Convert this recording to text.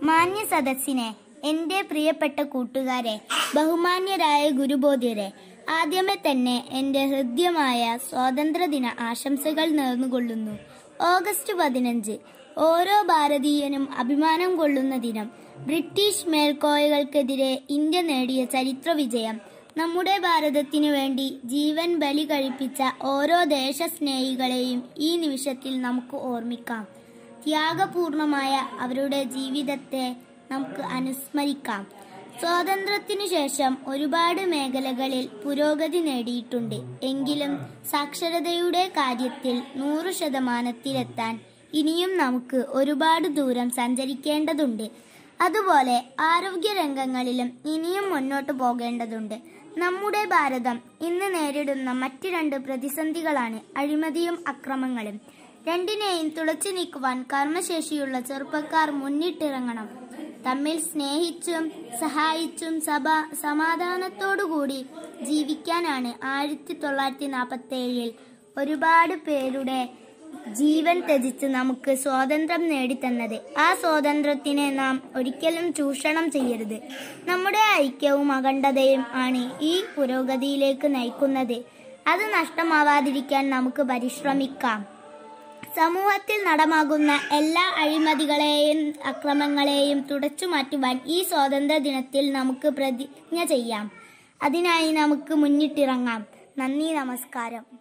മാന്യ സദസ്സിനെ എന്റെ പ്രിയപ്പെട്ട കൂട്ടുകാരെ ബഹുമാന്യരായ ഗുരുബോധ്യരെ ആദ്യമേ തന്നെ എന്റെ ഹൃദ്യമായ സ്വാതന്ത്ര്യദിന ആശംസകൾ നേർന്നുകൊള്ളുന്നു ഓഗസ്റ്റ് പതിനഞ്ച് ഓരോ ഭാരതീയനും അഭിമാനം കൊള്ളുന്ന ദിനം ബ്രിട്ടീഷ് മേൽക്കോയ്കൾക്കെതിരെ ഇന്ത്യ നേടിയ ചരിത്ര വിജയം നമ്മുടെ ഭാരതത്തിനു വേണ്ടി ജീവൻ ബലി കഴിപ്പിച്ച ഓരോ ദേശസ്നേഹികളെയും ഈ നിമിഷത്തിൽ നമുക്ക് ഓർമ്മിക്കാം ത്യാഗപൂർണമായ അവരുടെ ജീവിതത്തെ നമുക്ക് അനുസ്മരിക്കാം സ്വാതന്ത്ര്യത്തിനു ശേഷം ഒരുപാട് മേഖലകളിൽ പുരോഗതി നേടിയിട്ടുണ്ട് എങ്കിലും സാക്ഷരതയുടെ കാര്യത്തിൽ നൂറ് ശതമാനത്തിലെത്താൻ ഇനിയും നമുക്ക് ഒരുപാട് ദൂരം സഞ്ചരിക്കേണ്ടതുണ്ട് അതുപോലെ ആരോഗ്യ രംഗങ്ങളിലും ഇനിയും മുന്നോട്ട് പോകേണ്ടതുണ്ട് നമ്മുടെ ഭാരതം ഇന്ന് നേരിടുന്ന മറ്റ് രണ്ട് പ്രതിസന്ധികളാണ് അഴിമതിയും അക്രമങ്ങളും രണ്ടിനെയും തുളച്ചു നീക്കുവാൻ കർമ്മശേഷിയുള്ള ചെറുപ്പക്കാർ മുന്നിട്ടിറങ്ങണം തമ്മിൽ സ്നേഹിച്ചും സഹായിച്ചും സഭ സമാധാനത്തോടുകൂടി ജീവിക്കാനാണ് ആയിരത്തി തൊള്ളായിരത്തി നാൽപ്പത്തി ഏഴിൽ ഒരുപാട് പേരുടെ ജീവൻ ത്യജിച്ച് നമുക്ക് സ്വാതന്ത്ര്യം നേടിത്തന്നത് ആ സ്വാതന്ത്ര്യത്തിനെ നാം ഒരിക്കലും ചൂഷണം ചെയ്യരുത് നമ്മുടെ ഐക്യവും അഖണ്ഡതയും ആണ് ഈ പുരോഗതിയിലേക്ക് നയിക്കുന്നത് അത് നഷ്ടമാവാതിരിക്കാൻ നമുക്ക് പരിശ്രമിക്കാം സമൂഹത്തിൽ നടമാകുന്ന എല്ലാ അഴിമതികളെയും അക്രമങ്ങളെയും തുടച്ചു മാറ്റുവാൻ ഈ സ്വാതന്ത്ര്യ ദിനത്തിൽ നമുക്ക് പ്രതിജ്ഞ ചെയ്യാം അതിനായി നമുക്ക് മുന്നിട്ടിറങ്ങാം നന്ദി നമസ്കാരം